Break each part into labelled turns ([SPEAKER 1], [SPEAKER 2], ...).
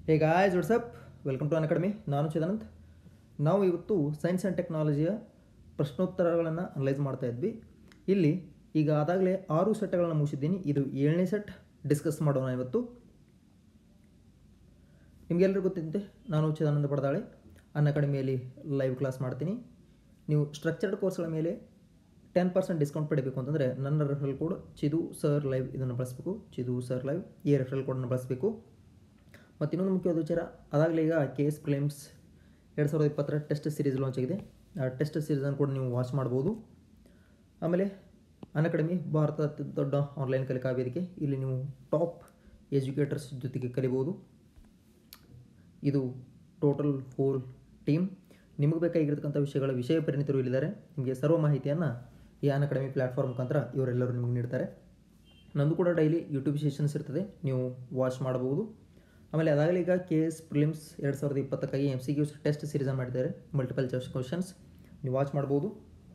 [SPEAKER 1] Hey guys what's up welcome to Unacademy ನಾನು ಚಿದಾನಂದ್ ನಾವು ಇವತ್ತು ಸೈನ್ಸ್ ಆ್ಯಂಡ್ ಟೆಕ್ನಾಲಜಿಯ ಪ್ರಶ್ನೋತ್ತರಗಳನ್ನು ಅನಲೈಸ್ ಮಾಡ್ತಾ ಇದ್ವಿ ಇಲ್ಲಿ ಈಗ ಅದಾಗಲೇ ಆರು ಸೆಟ್ಗಳನ್ನು ಮುಗಿಸಿದ್ದೀನಿ ಇದು ಏಳನೇ ಸೆಟ್ ಡಿಸ್ಕಸ್ ಮಾಡೋಣ ಇವತ್ತು ನಿಮಗೆಲ್ಲರಿಗೂ ಗೊತ್ತಿದ್ದೆ ನಾನು ಚಿದಾನಂದ ಪಡದಾಳೆ ಅನ್ ಅಕಾಡೆಮಿಯಲ್ಲಿ ಲೈವ್ ಕ್ಲಾಸ್ ಮಾಡ್ತೀನಿ ನೀವು ಸ್ಟ್ರಕ್ಚರ್ಡ್ ಕೋರ್ಸ್ಗಳ ಮೇಲೆ ಟೆನ್ ಪರ್ಸೆಂಟ್ ಡಿಸ್ಕೌಂಟ್ ಪಡಿಬೇಕು ಅಂತಂದರೆ ನನ್ನ referral code Chidu sir live ಇದನ್ನು ಬಳಸಬೇಕು ಚಿದು ಸರ್ ಲೈವ್ ಈ ರೆಫರಲ್ ಕೋಡನ್ನು ಬಳಸಬೇಕು ಮತ್ತು ಇನ್ನೊಂದು ಮುಖ್ಯವಾದ ವಿಚಾರ ಅದಾಗಲೇ ಈಗ ಕೆ ಎಸ್ ಪ್ರಿಲಿಮ್ಸ್ ಎರಡು ಸಾವಿರದ ಇಪ್ಪತ್ತರ ಟೆಸ್ಟ್ ಸೀರೀಸ್ ಲಾಂಚ್ ಆಗಿದೆ ಆ ಟೆಸ್ಟ್ ಸೀರೀಸನ್ನು ಕೂಡ ನೀವು ವಾಚ್ ಮಾಡ್ಬೋದು ಆಮೇಲೆ ಅನ್ ಅಕಾಡೆಮಿ ಭಾರತದ ಅತಿ ದೊಡ್ಡ ಆನ್ಲೈನ್ ಕಲಿಕಾ ವೇದಿಕೆ ಇಲ್ಲಿ ನೀವು ಟಾಪ್ ಎಜುಕೇಟರ್ಸ್ ಜೊತೆಗೆ ಕಲಿಬೋದು ಇದು ಟೋಟಲ್ ಹೋಲ್ ಟೀಮ್ ನಿಮಗೆ ಬೇಕಾಗಿರ್ತಕ್ಕಂಥ ವಿಷಯಗಳ ವಿಷಯ ಪರಿಣಿತರು ಇಲ್ಲಿದ್ದಾರೆ ನಿಮಗೆ ಸರ್ವ ಮಾಹಿತಿಯನ್ನು ಈ ಅನ್ ಅಕಾಡೆಮಿ ಪ್ಲ್ಯಾಟ್ಫಾರ್ಮ್ ಮುಖಾಂತರ ಇವರೆಲ್ಲರೂ ನಿಮಗೆ ನೀಡ್ತಾರೆ ನಂದು ಕೂಡ ಡೈಲಿ ಯೂಟ್ಯೂಬ್ ಸೆಷನ್ಸ್ ಇರ್ತದೆ ನೀವು ವಾಚ್ ಮಾಡಬಹುದು ಆಮೇಲೆ ಅದಾಗಲೇ ಈಗ ಕೆ ಎಸ್ ಪ್ರಿಲಿಮ್ಸ್ ಎರಡು ಸಾವಿರದ ಇಪ್ಪತ್ತಕ್ಕಾಗಿ ಎಮ್ ಸಿ ಕ್ಯೂಸ್ ಟೆಸ್ಟ್ ಸೀರೀಸನ್ನು ಮಾಡಿದ್ದಾರೆ ಮಲ್ಟಿಪಲ್ ಚಾಯ್ಸ್ ಕ್ವಶನ್ಸ್ ನೀವು ವಾಚ್ ಮಾಡ್ಬೋದು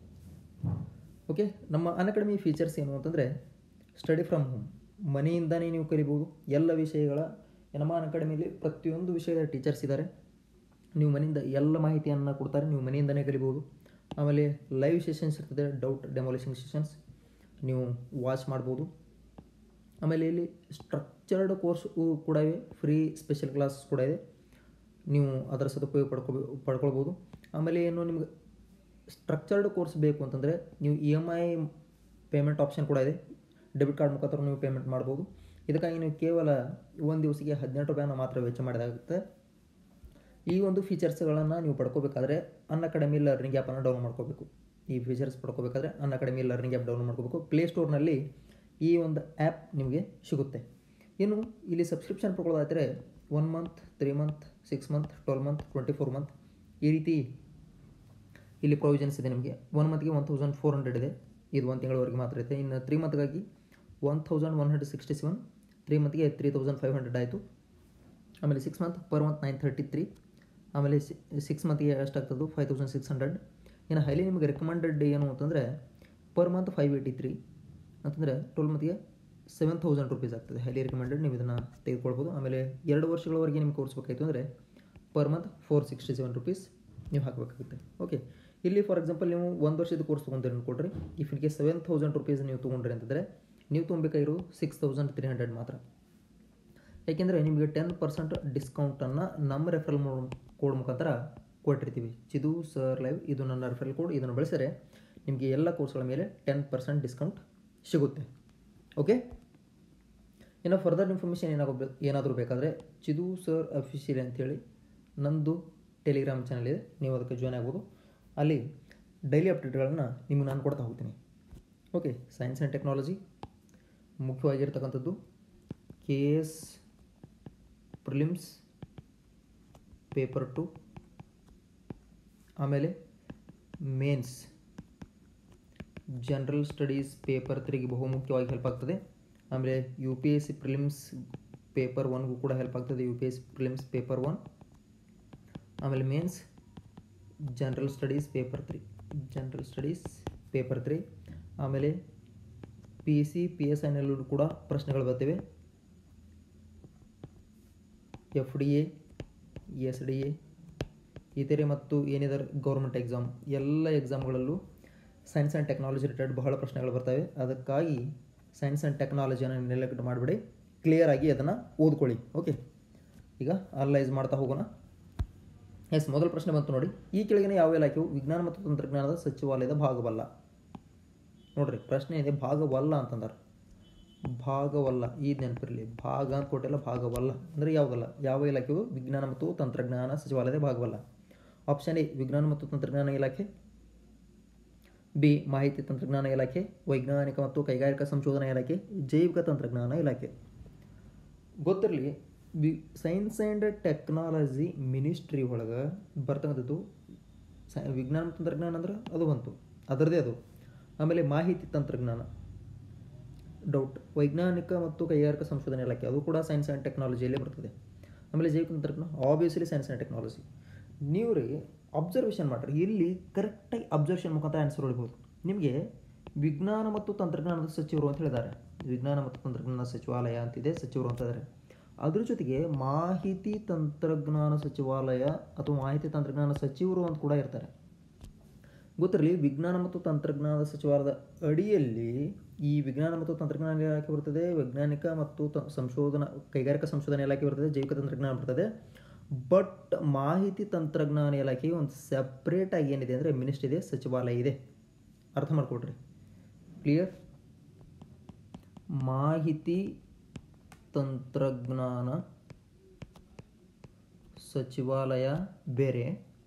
[SPEAKER 1] ಓಕೆ ನಮ್ಮ ಅನ್ ಅಕಾಡೆಮಿ ಫೀಚರ್ಸ್ ಏನು ಅಂತಂದರೆ ಸ್ಟಡಿ ಫ್ರಮ್ ಹೋಮ್ ಮನೆಯಿಂದನೇ ನೀವು ಕಲಿಬೋದು ಎಲ್ಲ ವಿಷಯಗಳ ನಮ್ಮ ಅನ್ ಅಕಾಡೆಮಿಯಲ್ಲಿ ಪ್ರತಿಯೊಂದು ವಿಷಯದ ಟೀಚರ್ಸ್ ಇದ್ದಾರೆ ನೀವು ಮನೆಯಿಂದ ಎಲ್ಲ ಮಾಹಿತಿಯನ್ನು ಕೊಡ್ತಾರೆ ನೀವು ಮನೆಯಿಂದನೇ ಕಲಿಬೋದು ಆಮೇಲೆ ಲೈವ್ ಸೆಷನ್ಸ್ ಇರ್ತದೆ ಡೌಟ್ ಡೆಮೊಲಿಷನ್ ಸೆಷನ್ಸ್ ನೀವು ವಾಚ್ ಮಾಡ್ಬೋದು ಆಮೇಲೆ ಇಲ್ಲಿ ಸ್ಟ್ರಕ್ಚರ್ಡ್ ಕೋರ್ಸ್ ಕೂಡ ಇವೆ ಫ್ರೀ ಸ್ಪೆಷಲ್ ಕ್ಲಾಸ್ ಕೂಡ ಇದೆ ನೀವು ಅದರ ಸದುಪಯೋಗ ಪಡ್ಕೊ ಪಡ್ಕೊಳ್ಬೋದು ಆಮೇಲೆ ಏನು ನಿಮ್ಗೆ ಸ್ಟ್ರಕ್ಚರ್ಡ್ ಕೋರ್ಸ್ ಬೇಕು ಅಂತಂದರೆ ನೀವು E M I payment option ಕೂಡ ಇದೆ ಡೆಬಿಟ್ ಕಾರ್ಡ್ ಮುಖಾಂತರ ನೀವು ಪೇಮೆಂಟ್ ಮಾಡ್ಬೋದು ಇದಕ್ಕಾಗಿ ನೀವು ಕೇವಲ ಒಂದು ದಿವಸಕ್ಕೆ ಹದಿನೆಂಟು ರೂಪಾಯಿನ ಮಾತ್ರ ವೆಚ್ಚ ಮಾಡಿದಾಗುತ್ತೆ ಈ ಒಂದು ಫೀಚರ್ಸ್ಗಳನ್ನು ನೀವು ಪಡ್ಕೋಬೇಕಾದ್ರೆ ಅನ್ ಅಕಾಡೆಮಿ ಲರ್ನಿಂಗ್ ಆ್ಯಪನ್ನು ಡೌನ್ಲೋಡ್ ಮಾಡ್ಕೋಬೇಕು ಈ ಫೀಚರ್ಸ್ ಪಡ್ಕೋಬೇಕಾದ್ರೆ Unacademy learning app download ಮಾಡ್ಕೋಬೇಕು ಪ್ಲೇಸ್ಟೋರ್ನಲ್ಲಿ ಈ ಒಂದು ಆ್ಯಪ್ ನಿಮಗೆ ಸಿಗುತ್ತೆ ಇನ್ನು ಇಲ್ಲಿ ಸಬ್ಸ್ಕ್ರಿಪ್ಷನ್ ಪಡ್ಕೊಳ್ಳೋದಾದರೆ one month three month six month twelve month twenty four month ಈ ರೀತಿ ಇಲ್ಲಿ ಪ್ರೊವಿಷನ್ಸ್ ಇದೆ ನಿಮಗೆ ಒನ್ ಮಂತ್ಗೆ ಒನ್ ತೌಸಂಡ್ ಫೋರ್ ಹಂಡ್ರೆಡ್ ಇದೆ ಇದು ಒಂದು ತಿಂಗಳವರೆಗೆ ಮಾತ್ರ ಇದೆ ಇನ್ನು ತ್ರೀ ಮಂತ್ಗಾಗಿ one thousand one hundred sixty seven three ಮಂತ್ಗೆ three thousand five hundred ಆಯಿತು ಆಮೇಲೆ six month per month nine thirty three ಆಮೇಲೆ ಸಿಕ್ಸ್ ಮಂತ್ಗೆ ಎಷ್ಟಾಗ್ತದೆ ಫೈವ್ ತೌಸಂಡ್ ಸಿಕ್ಸ್ ಹಂಡ್ರೆಡ್ ಇನ್ನು ಹೈಲಿ ನಿಮಗೆ ರೆಕಮೆಂಡೆಡ್ ಏನು ಅಂತಂದರೆ per month five eighty three ಅಂತಂದರೆ ಟ್ವೆಲ್ ಮಂತ್ಗೆ ಸೆವೆನ್ ತೌಸಂಡ್ ರುಪೀಸ್ ಆಗ್ತದೆ ಹೈಲಿ ರೆಕಮೆಂಡೆಡ್ ನೀವು ಇದನ್ನು ತೆಗೆದುಕೊಳ್ಬೋದು ಆಮೇಲೆ ಎರಡು ವರ್ಷಗಳವರೆಗೆ ನಿಮ್ಗೆ ಕೋರ್ಸ್ಬೇಕಾಯಿತು ಅಂದರೆ per month four sixty seven rupees ನೀವು ಹಾಕಬೇಕಾಗುತ್ತೆ ಓಕೆ ಇಲ್ಲಿ ಫಾರ್ ಎಕ್ಸಾಂಪಲ್ ನೀವು ಒಂದು ವರ್ಷದ ಕೋರ್ಸ್ ತೊಗೊಂಡ್ರಿ ಅನ್ಕೊಡ್ರಿ ಇಫ್ ಇನ್ಗೆ ಸೆವೆನ್ ತೌಸಂಡ್ ರುಪೀಸ್ ನೀವು ತೊಗೊಂಡ್ರಿ ಅಂತಂದರೆ ನೀವು ತೊಗೊಬೇಕಾಗಿರೋದು ಸಿಕ್ಸ್ ತೌಸಂಡ್ ತ್ರೀ ಹಂಡ್ರೆಡ್ ಮಾತ್ರ ಯಾಕೆಂದರೆ ನಿಮಗೆ ಟೆನ್ ಪರ್ಸೆಂಟ್ ಡಿಸ್ಕೌಂಟನ್ನು ನಮ್ಮ ರೆಫರಲ್ ಕೋಡ್ ಮುಖಾಂತರ ಕೊಟ್ಟಿರ್ತೀವಿ ಚಿದು ಸರ್ ಲೈವ್ ಇದು ನನ್ನ ರೆಫರಲ್ ಕೋಡ್ ಇದನ್ನು ಬಳಸಿದರೆ ನಿಮಗೆ ಎಲ್ಲ ಕೋರ್ಸ್ಗಳ ಮೇಲೆ ಟೆನ್ ಪರ್ಸೆಂಟ್ ಡಿಸ್ಕೌಂಟ್ ಸಿಗುತ್ತೆ ಓಕೆ ಇನ್ನು ಫರ್ದರ್ ಇನ್ಫಾರ್ಮೇಷನ್ ಏನಾಗಬೇಕು ಏನಾದರೂ ಬೇಕಾದರೆ ಚಿದು ಸರ್ ಅಫಿಷಿಯಲ್ ಅಂತೇಳಿ ನಂದು ಟೆಲಿಗ್ರಾಮ್ ಚಾನಲ್ ಇದೆ ನೀವು ಅದಕ್ಕೆ ಜಾಯ್ನ್ ಆಗ್ಬೋದು ಅಲ್ಲಿ ಡೈಲಿ ಅಪ್ಡೇಟ್ಗಳನ್ನು ನಿಮಗೆ ನಾನು ಕೊಡ್ತಾ ಹೋಗ್ತೀನಿ ಓಕೆ ಸೈನ್ಸ್ ಆ್ಯಂಡ್ ಟೆಕ್ನಾಲಜಿ ಮುಖ್ಯವಾಗಿರ್ತಕ್ಕಂಥದ್ದು K S prelims paper two ಆಮೇಲೆ ಮೇನ್ಸ್ ಜನರಲ್ ಸ್ಟಡೀಸ್ ಪೇಪರ್ ತ್ರೀಗೆ ಬಹುಮುಖ್ಯವಾಗಿ ಹೆಲ್ಪ್ ಆಗ್ತದೆ ಆಮೇಲೆ U P S C prelims paper ಒನ್ಗೂ ಕೂಡ ಹೆಲ್ಪ್ ಆಗ್ತದೆ U P S C prelims paper one ಆಮೇಲೆ mains general studies paper three general studies paper three ಆಮೇಲೆ P S C P S ಐನಲ್ಲೂ ಕೂಡ ಪ್ರಶ್ನೆಗಳು ಬರ್ತಿವೆ F D A S D A ಇತರೆ ಮತ್ತು ಏನಿದ್ದಾರೆ ಗೌರ್ಮೆಂಟ್ ಎಕ್ಸಾಮ್ ಎಲ್ಲ ಎಕ್ಸಾಮ್ಗಳಲ್ಲೂ ಸೈನ್ಸ್ ಆ್ಯಂಡ್ ಟೆಕ್ನಾಲಜಿ ರಿಲೇಟೆಡ್ ಬಹಳ ಪ್ರಶ್ನೆಗಳು ಬರ್ತವೆ ಅದಕ್ಕಾಗಿ ಸೈನ್ಸ್ ಆ್ಯಂಡ್ ಟೆಕ್ನಾಲಜಿಯನ್ನು ನೆಲೆಕ್ಟ್ ಮಾಡಿಬಿಡಿ ಕ್ಲಿಯರಾಗಿ ಅದನ್ನು ಓದ್ಕೊಳ್ಳಿ ಓಕೆ ಈಗ ಅನಲೈಸ್ ಮಾಡ್ತಾ ಹೋಗೋಣ ಎಸ್ ಮೊದಲ ಪ್ರಶ್ನೆ ಬಂತು ನೋಡಿ ಈ ಕೆಳಗಿನ ಯಾವ ಇಲಾಖೆಯು ವಿಜ್ಞಾನ ಮತ್ತು ತಂತ್ರಜ್ಞಾನದ ಸಚಿವಾಲಯದ ಭಾಗವಲ್ಲ ನೋಡ್ರಿ ಪ್ರಶ್ನೆ ಇದೆ ಭಾಗವಲ್ಲ ಅಂತಂದಾರೆ ಭಾಗವಲ್ಲ ಈ ನೆನಪಿರಲಿ ಭಾಗ ಅಂತ ಕೊಟ್ಟಿಲ್ಲ ಭಾಗವಲ್ಲ ಅಂದರೆ ಯಾವುದಲ್ಲ ಯಾವ ಇಲಾಖೆಯು ವಿಜ್ಞಾನ ಮತ್ತು ತಂತ್ರಜ್ಞಾನ ಸಚಿವಾಲಯದ ಭಾಗವಲ್ಲ ಆಪ್ಷನ್ ಎ ವಿಜ್ಞಾನ ಮತ್ತು ತಂತ್ರಜ್ಞಾನ ಇಲಾಖೆ ಬಿ ಮಾಹಿತಿ ತಂತ್ರಜ್ಞಾನ ಇಲಾಖೆ ವೈಜ್ಞಾನಿಕ ಮತ್ತು ಕೈಗಾರಿಕಾ ಸಂಶೋಧನಾ ಇಲಾಖೆ ಜೈವಿಕ ತಂತ್ರಜ್ಞಾನ ಇಲಾಖೆ ಗೊತ್ತಿರಲಿ ವಿ ಸೈನ್ಸ್ ಆ್ಯಂಡ್ ಟೆಕ್ನಾಲಜಿ ಮಿನಿಸ್ಟ್ರಿ ಒಳಗೆ ಬರ್ತಕ್ಕಂಥದ್ದು ಸೈ ವಿಜ್ಞಾನ ಮತ್ತು ತಂತ್ರಜ್ಞಾನ ಅಂದ್ರೆ ಅದು ಬಂತು ಅದರದೇ ಅದು ಆಮೇಲೆ ಮಾಹಿತಿ ತಂತ್ರಜ್ಞಾನ ಡೌಟ್ ವೈಜ್ಞಾನಿಕ ಮತ್ತು ಕೈಗಾರಿಕಾ ಸಂಶೋಧನೆ ಇಲಾಖೆ ಅದು ಕೂಡ ಸೈನ್ಸ್ ಆ್ಯಂಡ್ ಟೆಕ್ನಾಲಜಿಯಲ್ಲೇ ಬರ್ತದೆ ಆಮೇಲೆ ಜೈವಿಕ ತಂತ್ರಜ್ಞಾನ ಆಬ್ವಿಯಸ್ಲಿ ಸೈನ್ಸ್ ಆ್ಯಂಡ್ ಟೆಕ್ನಾಲಜಿ ನೀವು ರೀ ಅಬ್ಸರ್ವೇಷನ್ ಮಾಡಿರಿ ಇಲ್ಲಿ ಕರೆಕ್ಟಾಗಿ ಅಬ್ಸರ್ವೇಷನ್ ಮುಖಾಂತರ ಆನ್ಸರ್ ಹೊಡಿಬೋದು ನಿಮಗೆ ವಿಜ್ಞಾನ ಮತ್ತು ತಂತ್ರಜ್ಞಾನದ ಸಚಿವರು ಅಂತ ಹೇಳಿದ್ದಾರೆ ವಿಜ್ಞಾನ ಮತ್ತು ತಂತ್ರಜ್ಞಾನ ಸಚಿವಾಲಯ ಅಂತಿದೆ ಸಚಿವರು ಅಂತ ಇದ್ದಾರೆ ಅದ್ರ ಜೊತೆಗೆ ಮಾಹಿತಿ ತಂತ್ರಜ್ಞಾನ ಸಚಿವಾಲಯ ಅಥವಾ ಮಾಹಿತಿ ತಂತ್ರಜ್ಞಾನ ಸಚಿವರು ಅಂತ ಕೂಡ ಇರ್ತಾರೆ ಗೊತ್ತಿರಲಿ ವಿಜ್ಞಾನ ಮತ್ತು ತಂತ್ರಜ್ಞಾನದ ಸಚಿವಾಲಯದ ಅಡಿಯಲ್ಲಿ ಈ ವಿಜ್ಞಾನ ಮತ್ತು ತಂತ್ರಜ್ಞಾನ ಇಲಾಖೆ ಬರ್ತದೆ ವೈಜ್ಞಾನಿಕ ಮತ್ತು ತ ಸಂಶೋಧನಾ ಕೈಗಾರಿಕಾ ಸಂಶೋಧನಾ ಇಲಾಖೆ ಬರ್ತದೆ ಜೈವಿಕ ತಂತ್ರಜ್ಞಾನ ಬರ್ತದೆ ಬಟ್ ಮಾಹಿತಿ ತಂತ್ರಜ್ಞಾನ ಇಲಾಖೆಗೆ ಒಂದು ಸಪ್ರೇಟಾಗಿ ಏನಿದೆ ಅಂದರೆ ಮಿನಿಸ್ಟ್ರಿ ಇದೆ ಸಚಿವಾಲಯ ಇದೆ ಅರ್ಥ ಮಾಡ್ಕೊಡ್ರಿ ಕ್ಲಿಯರ್ ಮಾಹಿತಿ ತಂತ್ರಜ್ಞಾನ ಸಚಿವಾಲಯ ಬೇರೆ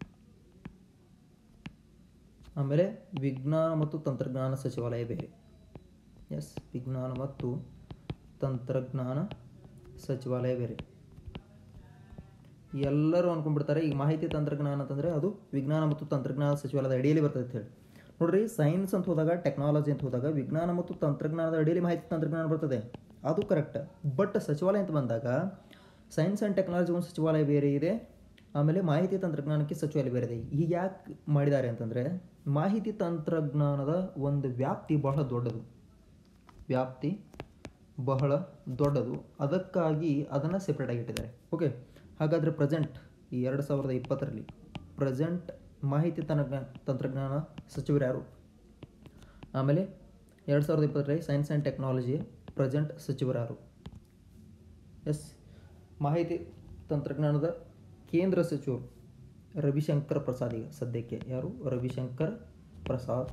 [SPEAKER 1] ಆಮೇಲೆ ವಿಜ್ಞಾನ ಮತ್ತು ತಂತ್ರಜ್ಞಾನ ಸಚಿವಾಲಯ ಬೇರೆ ಎಸ್ ವಿಜ್ಞಾನ ಮತ್ತು ತಂತ್ರಜ್ಞಾನ ಸಚಿವಾಲಯ ಬೇರೆ ಎಲ್ಲರೂ ಅನ್ಕೊಂಡ್ಬಿಡ್ತಾರೆ ಈಗ ಮಾಹಿತಿ ತಂತ್ರಜ್ಞಾನ ಅಂತಂದರೆ ಅದು ವಿಜ್ಞಾನ ಮತ್ತು ತಂತ್ರಜ್ಞಾನ ಸಚಿವಾಲಯದ ಅಡಿಯಲ್ಲಿ ಬರ್ತದೆ ಅಂತ ಹೇಳಿ ನೋಡ್ರಿ ಸೈನ್ಸ್ ಅಂತ ಹೋದಾಗ ಟೆಕ್ನಾಲಜಿ ಅಂತ ಹೋದಾಗ ವಿಜ್ಞಾನ ಮತ್ತು ತಂತ್ರಜ್ಞಾನದ ಅಡಿಯಲ್ಲಿ ಮಾಹಿತಿ ತಂತ್ರಜ್ಞಾನ ಬರ್ತದೆ ಅದು ಕರೆಕ್ಟ್ ಬಟ್ ಸಚಿವಾಲಯ ಅಂತ ಬಂದಾಗ ಸೈನ್ಸ್ ಆ್ಯಂಡ್ ಟೆಕ್ನಾಲಜಿ ಒಂದು ಸಚಿವಾಲಯ ಬೇರೆ ಇದೆ ಆಮೇಲೆ ಮಾಹಿತಿ ತಂತ್ರಜ್ಞಾನಕ್ಕೆ ಸಚಿವಾಲಯ ಬೇರೆ ಇದೆ ಈಗ ಯಾಕೆ ಮಾಡಿದ್ದಾರೆ ಅಂತಂದರೆ ಮಾಹಿತಿ ತಂತ್ರಜ್ಞಾನದ ಒಂದು ವ್ಯಾಪ್ತಿ ಬಹಳ ದೊಡ್ಡದು ವ್ಯಾಪ್ತಿ ಬಹಳ ದೊಡ್ಡದು ಅದಕ್ಕಾಗಿ ಅದನ್ನು ಸೆಪ್ರೇಟಾಗಿ ಇಟ್ಟಿದ್ದಾರೆ ಓಕೆ ಹಾಗಾದರೆ ಪ್ರೆಸೆಂಟ್ ಈ ಎರಡು ಸಾವಿರದ ಇಪ್ಪತ್ತರಲ್ಲಿ ಪ್ರೆಸೆಂಟ್ ಮಾಹಿತಿ ತಂತ್ರಜ್ಞಾನ ತಂತ್ರಜ್ಞಾನ ಸಚಿವರು ಯಾರು ಆಮೇಲೆ ಎರಡು ಸಾವಿರದ ಇಪ್ಪತ್ತರಲ್ಲಿ ಸೈನ್ಸ್ ಆ್ಯಂಡ್ ಟೆಕ್ನಾಲಜಿ ಪ್ರೆಸೆಂಟ್ ಸಚಿವರು ಯಾರು ಎಸ್ ಮಾಹಿತಿ ತಂತ್ರಜ್ಞಾನದ ಕೇಂದ್ರ ಸಚಿವರು ರವಿಶಂಕರ್ ಪ್ರಸಾದ್ ಈಗ ಸದ್ಯಕ್ಕೆ ಯಾರು ರವಿಶಂಕರ್ ಪ್ರಸಾದ್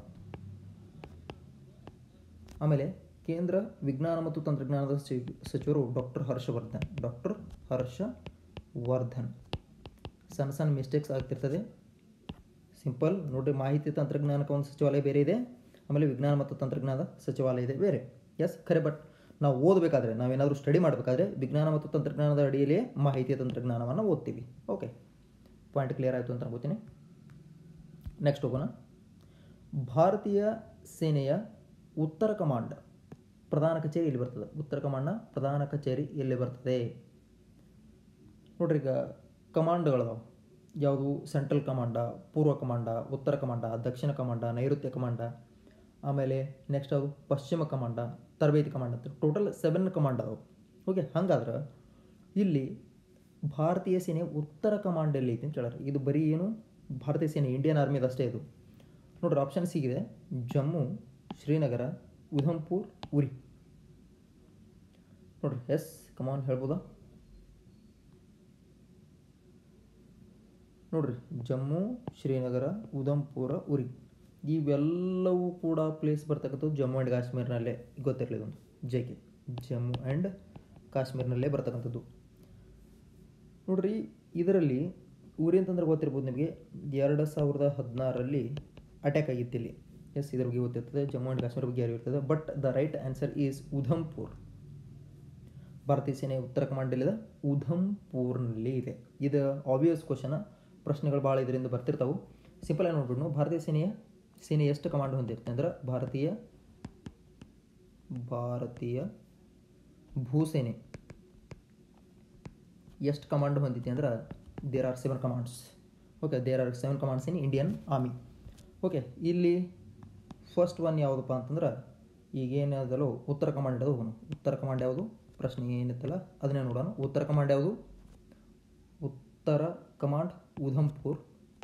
[SPEAKER 1] ಆಮೇಲೆ ಕೇಂದ್ರ ವಿಜ್ಞಾನ ಮತ್ತು ತಂತ್ರಜ್ಞಾನದ ಸಚಿ- ಸಚಿವರು ಡಾಕ್ಟರ್ ಹರ್ಷವರ್ಧನ್ ಡಾಕ್ಟರ್ ಹರ್ಷವರ್ಧನ್ ಸಣ್ಣ ಸಣ್ಣ ಮಿಸ್ಟೇಕ್ಸ್ ಆಗ್ತಿರ್ತದೆ ಸಿಂಪಲ್ ನೋಡ್ರಿ ಮಾಹಿತಿ ತಂತ್ರಜ್ಞಾನಕ್ಕೆ ಒಂದು ಸಚಿವಾಲಯ ಬೇರೆ ಇದೆ ಆಮೇಲೆ ವಿಜ್ಞಾನ ಮತ್ತು ತಂತ್ರಜ್ಞಾನದ ಸಚಿವಾಲಯ ಇದೆ ಬೇರೆ ಎಸ್ ಖರೆ ಬಟ್ ನಾವು ಓದಬೇಕಾದ್ರೆ ನಾವೇನಾದರೂ ಸ್ಟಡಿ ಮಾಡಬೇಕಾದ್ರೆ ವಿಜ್ಞಾನ ಮತ್ತು ತಂತ್ರಜ್ಞಾನದ ಅಡಿಯಲ್ಲಿ ಮಾಹಿತಿ ತಂತ್ರಜ್ಞಾನವನ್ನು ಓದ್ತೀವಿ ಓಕೆ ಪಾಯಿಂಟ್ ಕ್ಲಿಯರ್ ಆಯಿತು ಅಂತ ಅನ್ಕೋತೀನಿ ನೆಕ್ಸ್ಟ್ ಹೋಗೋಣ ಭಾರತೀಯ ಸೇನೆಯ ಉತ್ತರ ಕಮಾಂಡ್ ಪ್ರಧಾನ ಕಚೇರಿ ಎಲ್ಲಿ ಬರ್ತದೆ ಉತ್ತರ ಕಮಾಂಡ್ನ ಪ್ರಧಾನ ಕಚೇರಿ ಎಲ್ಲಿ ಬರ್ತದೆ ನೋಡ್ರಿ ಈಗ ಕಮಾಂಡ್ಗಳದಾವೆ ಯಾವುದು ಸೆಂಟ್ರಲ್ ಕಮಾಂಡ ಪೂರ್ವ ಕಮಾಂಡ ಉತ್ತರ ಕಮಾಂಡ ದಕ್ಷಿಣ ಕಮಾಂಡ ನೈಋತ್ಯ ಕಮಾಂಡ ಆಮೇಲೆ ನೆಕ್ಸ್ಟ್ ಅದು ಪಶ್ಚಿಮ ಕಮಾಂಡ ತರಬೇತಿ ಕಮಾಂಡ್ ಅಂತ ಟೋಟಲ್ ಸೆವೆನ್ ಕಮಾಂಡ್ ಅದಾವೆ ಓಕೆ ಹಂಗಾದ್ರೆ ಇಲ್ಲಿ ಭಾರತೀಯ ಸೇನೆ ಉತ್ತರ ಕಮಾಂಡ್ ಎಲ್ಲಿ ಐತಿ ಅಂತ ಹೇಳ್ಯಾರ ಇದು ಬರೀ ಏನು ಭಾರತೀಯ ಸೇನೆ ಇಂಡಿಯನ್ ಆರ್ಮಿದು ಅಷ್ಟೇ ಇದು ನೋಡ್ರಿ ಆಪ್ಷನ್ ಸಿಗಿದೆ ಜಮ್ಮು ಶ್ರೀನಗರ ಉಧಂಪುರ್ ಉರಿ ನೋಡ್ರಿ ಎಸ್ ಕಮಾನ್ ಹೇಳ್ಬೋದಾ ನೋಡ್ರಿ ಜಮ್ಮು ಶ್ರೀನಗರ ಉಧಂಪುರ ಉರಿ ಇವೆಲ್ಲವೂ ಕೂಡ ಪ್ಲೇಸ್ ಬರ್ತಕ್ಕಂಥದ್ದು ಜಮ್ಮು ಆ್ಯಂಡ್ ಕಾಶ್ಮೀರ್ನಲ್ಲೇ ಗೊತ್ತಿರಲಿ ಇದೊಂದು ಜೆ ಕೆ ಜಮ್ಮು ಆ್ಯಂಡ್ ಕಾಶ್ಮೀರ್ನಲ್ಲೇ ಬರ್ತಕ್ಕಂಥದ್ದು ನೋಡ್ರಿ ಇದರಲ್ಲಿ ಉರಿ ಅಂತಂದ್ರೆ ಗೊತ್ತಿರ್ಬೋದು ನಿಮಗೆ ಎರಡು ಸಾವಿರದ ಹದಿನಾರರಲ್ಲಿ ಅಟ್ಯಾಕ್ ಆಗಿತ್ತು ಇಲ್ಲಿ ಎಸ್ ಇದ್ರ ಬಗ್ಗೆ ಗೊತ್ತಿರ್ತದೆ ಜಮ್ಮು ಆ್ಯಂಡ್ ಕಾಶ್ಮೀರ ಬಗ್ಗೆ ಇರ್ತದೆ but the right answer is Udhampur ಭಾರತೀಯ ಸೇನೆ ಉತ್ತರ ಕಮಾಂಡಲ್ಲಿದೆ ಉಧಂಪುರ್ನಲ್ಲಿ ಇದೆ ಇದು ಆಬ್ವಿಯಸ್ ಕ್ವಶನ ಪ್ರಶ್ನೆಗಳು ಭಾಳ ಇದರಿಂದ ಬರ್ತಿರ್ತಾವೆ ಸಿಂಪಲ್ ಆಗಿ ನೋಡ್ಬಿಟ್ಟು ಭಾರತೀಯ ಸೇನೆಯ ಸೇನೆ ಎಷ್ಟು ಕಮಾಂಡ್ ಹೊಂದಿರುತ್ತೆ ಅಂದ್ರೆ ಭಾರತೀಯ ಭಾರತೀಯ ಭೂಸೇನೆ ಎಷ್ಟು ಕಮಾಂಡ್ ಹೊಂದಿದೆ ಅಂದ್ರೆ there are seven commands okay there are seven commands in Indian army okay ಇಲ್ಲಿ ಫಸ್ಟ್ ಒನ್ ಯಾವುದಪ್ಪ ಅಂತಂದ್ರೆ ಈಗೇನದಲ್ಲೋ ಉತ್ತರ ಕಮಾಂಡ್ ಅದು ಹೋಗೋಣ ಉತ್ತರ ಕಮಾಂಡ್ ಯಾವುದು ಪ್ರಶ್ನೆ ಏನಿತ್ತಲ್ಲ ಅದನ್ನೇ ನೋಡೋಣ ಉತ್ತರ ಕಮಾಂಡ್ ಯಾವುದು ಉತ್ತರ command Udhampur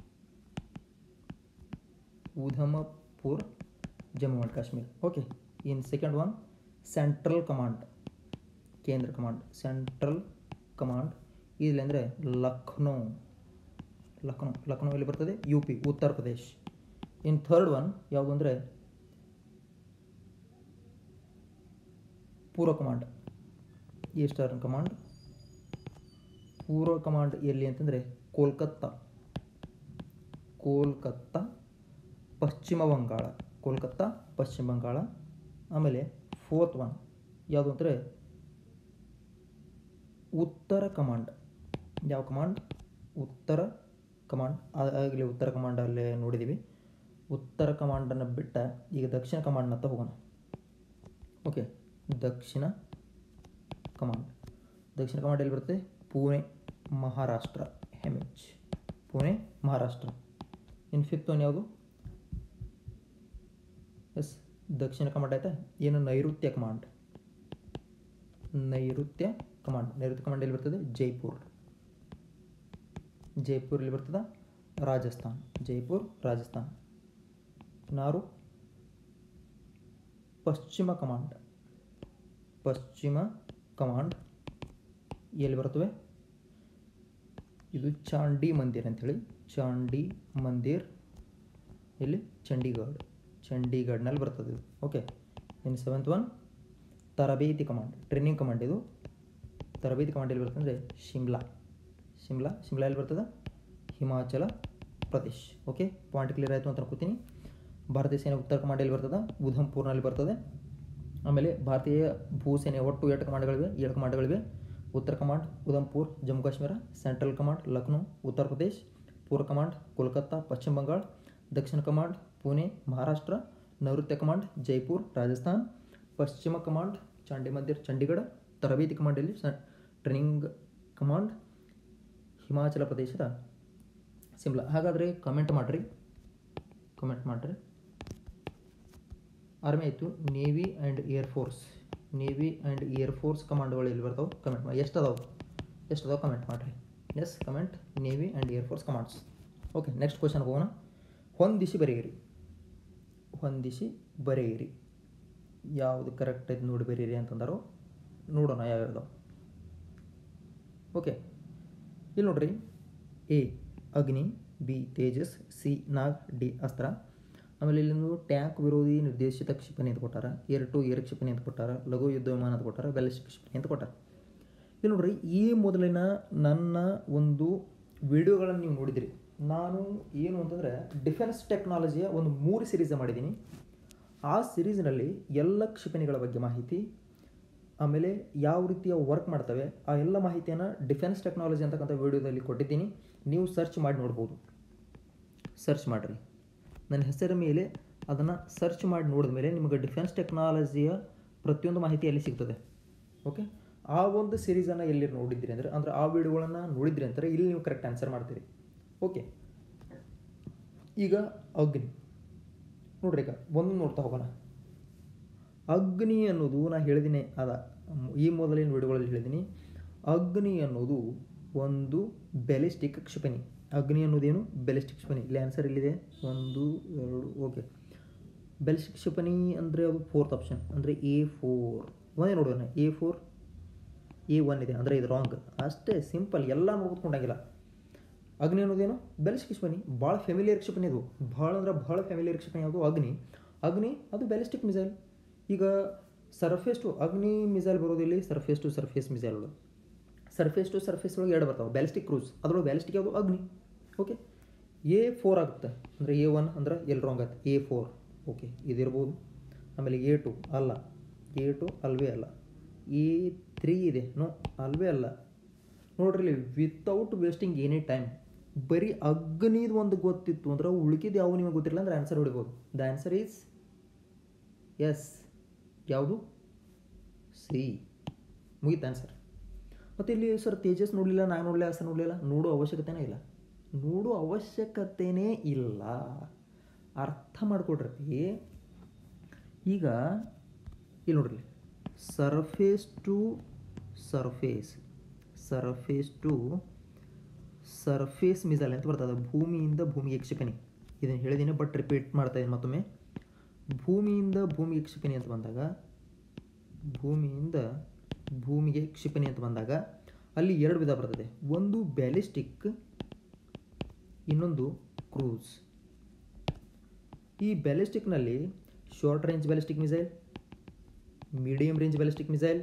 [SPEAKER 1] Udhampur Jammu and Kashmir okay ಇನ್ ಸೆಕೆಂಡ್ ಒನ್ ಸೆಂಟ್ರಲ್ ಕಮಾಂಡ್ ಕೇಂದ್ರ ಕಮಾಂಡ್ ಸೆಂಟ್ರಲ್ ಕಮಾಂಡ್ ಇಲ್ಲಿ ಅಂದರೆ ಲಕ್ನೋ ಲಕ್ನೋ ಲಕ್ನೋ ಎಲ್ಲಿ ಬರ್ತದೆ ಯು ಪಿ ಉತ್ತರ ಪ್ರದೇಶ್ ಇನ್ ಥರ್ಡ್ ಒನ್ ಯಾವುದು ಅಂದರೆ ಪೂರ್ವ ಕಮಾಂಡ್ ಈಸ್ಟರ್ನ್ ಕಮಾಂಡ್ ಪೂರ್ವ ಕಮಾಂಡ್ ಎಲ್ಲಿ ಅಂತಂದರೆ ಕೋಲ್ಕತ್ತಾ ಕೋಲ್ಕತ್ತಾ ಪಶ್ಚಿಮ ಬಂಗಾಳ ಕೋಲ್ಕತ್ತಾ ಪಶ್ಚಿಮ ಬಂಗಾಳ ಆಮೇಲೆ ಫೋರ್ತ್ ಒನ್ ಯಾವುದು ಅಂದರೆ ಉತ್ತರ ಕಮಾಂಡ್ ಯಾವ ಕಮಾಂಡ್ ಉತ್ತರ ಕಮಾಂಡ್ ಆಗಲಿ ಉತ್ತರ ಕಮಾಂಡ್ ಅಲ್ಲೇ ನೋಡಿದ್ದೀವಿ ಉತ್ತರ ಕಮಾಂಡನ್ನು ಬಿಟ್ಟ ಈಗ ದಕ್ಷಿಣ ಕಮಾಂಡ್ನತ್ತ ಹೋಗೋಣ ಓಕೆ ದಕ್ಷಿಣ ಕಮಾಂಡ್ ದಕ್ಷಿಣ ಕಮಾಂಡ್ ಎಲ್ಲಿ ಬರುತ್ತೆ ಪುಣೆ ಮಹಾರಾಷ್ಟ್ರ ಎಮ್ ಎಚ್ ಪುಣೆ ಮಹಾರಾಷ್ಟ್ರ ಇನ್ನು ಫಿಫ್ತ್ ಒನ್ ಯಾವುದು ಎಸ್ ದಕ್ಷಿಣ ಕಮಾಂಡ್ ಆಯ್ತಾ ಏನು ನೈಋತ್ಯ ಕಮಾಂಡ್ ನೈಋತ್ಯ ಕಮಾಂಡ್ ನೈಋತ್ಯ ಕಮಾಂಡ್ ಎಲ್ಲಿ ಬರ್ತದೆ ಜೈಪುರ್ ಜೈಪುರ್ ಎಲ್ಲಿ ಬರ್ತದೆ ರಾಜಸ್ಥಾನ್ ಜೈಪುರ್ ರಾಜಸ್ಥಾನ್ ನಾರು ಪಶ್ಚಿಮ ಕಮಾಂಡ್ ಪಶ್ಚಿಮ ಕಮಾಂಡ್ ಎಲ್ಲಿ ಬರ್ತವೆ ಇದು ಚಾಂಡಿ ಮಂದಿರ್ ಅಂಥೇಳಿ ಚಾಂಡಿ ಮಂದಿರ್ ಇಲ್ಲಿ ಚಂಡೀಗಢ ಚಂಡೀಗಢನಲ್ಲಿ ಬರ್ತದೆ ಇದು ಓಕೆ ಇನ್ನು ಸೆವೆಂತ್ ಒನ್ ತರಬೇತಿ ಕಮಾಂಡ್ ಟ್ರೈನಿಂಗ್ ಕಮಾಂಡ್ ಇದು ತರಬೇತಿ ಕಮಾಂಡ್ ಎಲ್ಲಿ ಬರ್ತದೆ ಅಂದರೆ ಶಿಮ್ಲಾ ಶಿಮ್ಲಾ ಶಿಮ್ಲಾ ಎಲ್ಲಿ ಬರ್ತದೆ Himachal Pradesh okay point clear ಆಯಿತು ಅಂತ ಅನ್ಕೋತೀನಿ ಭಾರತೀಯ ಸೇನೆ ಉತ್ತರ ಕಮಾಂಡ್ ಎಲ್ಲಿ ಬರ್ತದೆ ಉಧಂಪುರ್ನಲ್ಲಿ ಬರ್ತದೆ ಆಮೇಲೆ ಭಾರತೀಯ ಭೂಸೇನೆ ಒಟ್ಟು ಎರಡು ಕಮಾಂಡ್ಗಳಿವೆ ಏಳು ಕಮಾಂಡ್ಗಳಿವೆ ಉತ್ತರ command Udhampur Jammu Kashmir central command Lucknow Uttar Pradesh ಪೂರ್ವ ಕಮಾಂಡ್ ಕೋಲ್ಕತ್ತಾ ಪಶ್ಚಿಮ ಬಂಗಾಳ ದಕ್ಷಿಣ ಕಮಾಂಡ್ ಪುಣೆ ಮಹಾರಾಷ್ಟ್ರ ನೈಋತ್ಯ ಕಮಾಂಡ್ ಜೈಪುರ್ ರಾಜಸ್ಥಾನ್ ಪಶ್ಚಿಮ ಕಮಾಂಡ್ ಚಾಂಡಿ ಮಂದಿರ್ ಚಂಡೀಗಢ ತರಬೇತಿ ಕಮಾಂಡಲ್ಲಿ ಸ ಟ್ರೈನಿಂಗ್ ಕಮಾಂಡ್ ಹಿಮಾಚಲ ಪ್ರದೇಶದ ಸಿಮ್ಲಾ ಹಾಗಾದರೆ ಕಮೆಂಟ್ ಮಾಡಿರಿ ಕಮೆಂಟ್ ಮಾಡಿರಿ ಆರ್ಮಿ ಆಯಿತು navy and air force navy and air force ಕಮಾಂಡ್ಗಳು ಎಲ್ಲಿ ಬರ್ತಾವೆ ಕಮೆಂಟ್ ಮಾಡಿ ಎಷ್ಟು ಅದಾವೆ ಎಷ್ಟು ಅದಾವೆ ಕಮೆಂಟ್ ಮಾಡಿರಿ yes comment navy and air force commands okay next ಕ್ವಶನ್ಗೆ ಹೋಗೋಣ ಹೊಂದಿಸಿ ಬರೆಯಿರಿ ಹೊಂದಿಸಿ ಬರೆಯಿರಿ ಯಾವುದು ಕರೆಕ್ಟ್ ಐತೆ ನೋಡಿ ಬರೀರಿ ಅಂತಂದಾರೋ ನೋಡೋಣ ಯಾವ್ಯಾವ್ದು ಓಕೆ ಇಲ್ಲಿ ನೋಡ್ರಿ A Agni B Tejas C Nag D Astra ಆಮೇಲೆ ಇಲ್ಲಿಂದು ಟ್ಯಾಂಕ್ ವಿರೋಧಿ ನಿರ್ದೇಶಿತ ಕ್ಷಿಪಣಿ ಅಂತ ಕೊಟ್ಟಾರ ಏರ್ ಟು ಏರ್ ಕ್ಷಿಪಣಿ ಅಂತ ಕೊಟ್ಟಾರ ಲಘು ಯುದ್ಧ ವಿಮಾನ ಅಂತ ಕೊಟ್ಟಾರ ಬ್ಯಾಲಿಸ್ಟಿಕ್ ಕ್ಷಿಪಣಿ ಅಂತ ಕೊಟ್ಟಾರ ಇಲ್ಲಿ ನೋಡ್ರಿ ಈ ಮೊದಲಿನ ನನ್ನ ಒಂದು ವಿಡಿಯೋಗಳನ್ನು ನೀವು ನೋಡಿದಿರಿ ನಾನು ಏನು ಅಂತಂದರೆ ಡಿಫೆನ್ಸ್ ಟೆಕ್ನಾಲಜಿಯ ಒಂದು ಮೂರು ಸೀರೀಸ್ ಮಾಡಿದ್ದೀನಿ ಆ ಸಿರೀಸ್ನಲ್ಲಿ ಎಲ್ಲ ಕ್ಷಿಪಣಿಗಳ ಬಗ್ಗೆ ಮಾಹಿತಿ ಆಮೇಲೆ ಯಾವ ರೀತಿಯ ವರ್ಕ್ ಮಾಡ್ತವೆ ಆ ಎಲ್ಲ ಮಾಹಿತಿಯನ್ನು ಡಿಫೆನ್ಸ್ ಟೆಕ್ನಾಲಜಿ ಅಂತಕ್ಕಂಥ ವಿಡಿಯೋದಲ್ಲಿ ಕೊಟ್ಟಿದ್ದೀನಿ ನೀವು ಸರ್ಚ್ ಮಾಡಿ ನೋಡ್ಬೋದು ಸರ್ಚ್ ಮಾಡಿರಿ ನನ್ನ ಹೆಸರ ಮೇಲೆ ಅದನ್ನು ಸರ್ಚ್ ಮಾಡಿ ನೋಡಿದ ಮೇಲೆ ನಿಮಗೆ ಡಿಫೆನ್ಸ್ ಟೆಕ್ನಾಲಜಿಯ ಪ್ರತಿಯೊಂದು ಮಾಹಿತಿ ಎಲ್ಲಿ ಸಿಗ್ತದೆ ಓಕೆ ಆ ಒಂದು ಸಿರೀಸನ್ನು ಎಲ್ಲಿ ನೋಡಿದ್ರಿ ಅಂದರೆ ಅಂದರೆ ಆ ವಿಡಿಯೋಗಳನ್ನು ನೋಡಿದ್ರಿ ಅಂತಾರೆ ಇಲ್ಲಿ ನೀವು ಕರೆಕ್ಟ್ ಆನ್ಸರ್ ಮಾಡ್ತೀರಿ ಓಕೆ ಈಗ ಅಗ್ನಿ ನೋಡ್ರಿ ಈಗ ಒಂದು ನೋಡ್ತಾ ಹೋಗೋಣ ಅಗ್ನಿ ಅನ್ನೋದು ನಾ ಹೇಳಿದ್ದೀನಿ ಅದ ಈ ಮೊದಲಿನ ವಿಡಿಯೋಗಳಲ್ಲಿ ಹೇಳಿದ್ದೀನಿ ಅಗ್ನಿ ಅನ್ನೋದು ಒಂದು ಬೆಲಿಸ್ಟಿಕ್ ಕ್ಷಿಪಣಿ ಅಗ್ನಿ ಅನ್ನೋದೇನು ಬೆಲಿಸ್ಟಿಕ್ ಕ್ಷಿಪಣಿ ಇಲ್ಲಿ ಆನ್ಸರ್ ಇಲ್ಲಿದೆ ಒಂದು ಎರಡು ಓಕೆ ಬೆಲಿಸ್ಟಿಕ್ ಕ್ಷಿಪಣಿ ಅಂದರೆ ಅದು ಫೋರ್ತ್ ಆಪ್ಷನ್ ಅಂದರೆ ಎ ಫೋರ್ ಒಂದೇ ನೋಡೋಣ ಎ ಫೋರ್ ಎ ಒನ್ ಇದೆ ಅಂದರೆ ಇದು ರಾಂಗ್ ಅಷ್ಟೇ ಸಿಂಪಲ್ ಎಲ್ಲ ನೋಡ್ಕೊಂಡಾಗಿಲ್ಲ ಅಗ್ನಿ ಅನ್ನೋದೇನು ಬೆಲಿಸ್ಟಿಕ್ ಕ್ಷಿಪಣಿ ಭಾಳ ಫೆಮಿಲಿಯರ್ ಕ್ಷಿಪಣಿ ಅದು ಭಾಳ ಅಂದ್ರೆ ಭಾಳ ಫೆಮಿಲಿಯರ್ ಕ್ಷಿಪಣಿ ಅದು ಅಗ್ನಿ ಅಗ್ನಿ ಅದು ಬ್ಯಾಲಿಸ್ಟಿಕ್ ಮಿಸೈಲ್ ಈಗ ಸರ್ಫೇಸ್ ಟು ಅಗ್ನಿ ಮಿಸೈಲ್ ಬರೋದಿಲ್ಲಿ ಸರ್ಫೇಸ್ ಟು ಸರ್ಫೇಸ್ ಮಿಸೈಲ್ಗಳು ಸರ್ಫೇಸ್ ಟು ಸರ್ಫೇಸ್ ಒಳಗೆ ಎರಡು ಬರ್ತಾವೆ ಬ್ಯಾಲಿಸ್ಟಿಕ್ ಕ್ರೂಸ್ ಅದರೊಳಗೆ ಬ್ಯಾಲಿಸ್ಟಿಕ್ ಯಾವುದು ಅಗ್ನಿ ಓಕೆ ಎ ಫೋರ್ ಆಗುತ್ತೆ ಅಂದರೆ ಎ ಒನ್ ಅಂದ್ರೆ ಎಲ್ಲಿ ರಾಂಗ್ ಆಗುತ್ತೆ ಎ ಫೋರ್ ಓಕೆ ಇದಿರ್ಬೋದು ಆಮೇಲೆ ಎ ಟು ಅಲ್ಲ ಎ ಟು ಅಲ್ವೇ ಅಲ್ಲ ಎ ತ್ರೀ ಇದೆ ನೋ ಅಲ್ವೇ ಅಲ್ಲ ನೋಡ್ರಿ ವಿತೌಟ್ ವೇಸ್ಟಿಂಗ್ ಎನಿ ಟೈಮ್ ಬರೀ ಅಗ್ನಿದು ಒಂದು ಗೊತ್ತಿತ್ತು ಅಂದ್ರೆ ಉಳ್ಕಿದ್ದು ಯಾವ ನಿಮಗೆ ಗೊತ್ತಿಲ್ಲ ಅಂದ್ರೆ ಆನ್ಸರ್ ಹೊಡಿಬೋದು ದ ಆನ್ಸರ್ ಈಸ್ ಎಸ್ ಯಾವುದು ಸಿ ಮುಗೀತು ಆನ್ಸರ್ ಮತ್ತು ಇಲ್ಲಿ ಸರ್ ತೇಜಸ್ ನೋಡಲಿಲ್ಲ ನಾನು ನೋಡಲಿಲ್ಲ ಸರ್ ನೋಡಲಿಲ್ಲ ನೋಡೋ ಅವಶ್ಯಕತೆನೇ ಇಲ್ಲ ನೋಡೋ ಅವಶ್ಯಕತೆನೇ ಇಲ್ಲ ಅರ್ಥ ಮಾಡ್ಕೊಡ್ರಿ ಈಗ ಇಲ್ಲಿ ನೋಡ್ರಿ surface to surface surface to surface missile ಅಂತ ಬರ್ತದೆ ಭೂಮಿಯಿಂದ ಭೂಮಿಗೆ ಕ್ಷಿಪಣಿ ಇದನ್ನು ಹೇಳಿದ್ದೀನಿ ಬಟ್ ರಿಪೀಟ್ ಮಾಡ್ತಾ ಇದ್ದೀನಿ ಮತ್ತೊಮ್ಮೆ ಭೂಮಿಯಿಂದ ಭೂಮಿಗೆ ಕ್ಷಿಪಣಿ ಅಂತ ಬಂದಾಗ ಭೂಮಿಯಿಂದ ಭೂಮಿಗೆ ಕ್ಷಿಪಣಿ ಅಂತ ಬಂದಾಗ ಅಲ್ಲಿ ಎರಡು ವಿಧ ಬರ್ತದೆ ಒಂದು ಬ್ಯಾಲಿಸ್ಟಿಕ್ ಇನ್ನೊಂದು ಕ್ರೂಸ್ ಈ ಬ್ಯಾಲಿಸ್ಟಿಕ್ನಲ್ಲಿ short range ballistic missile medium range ballistic missile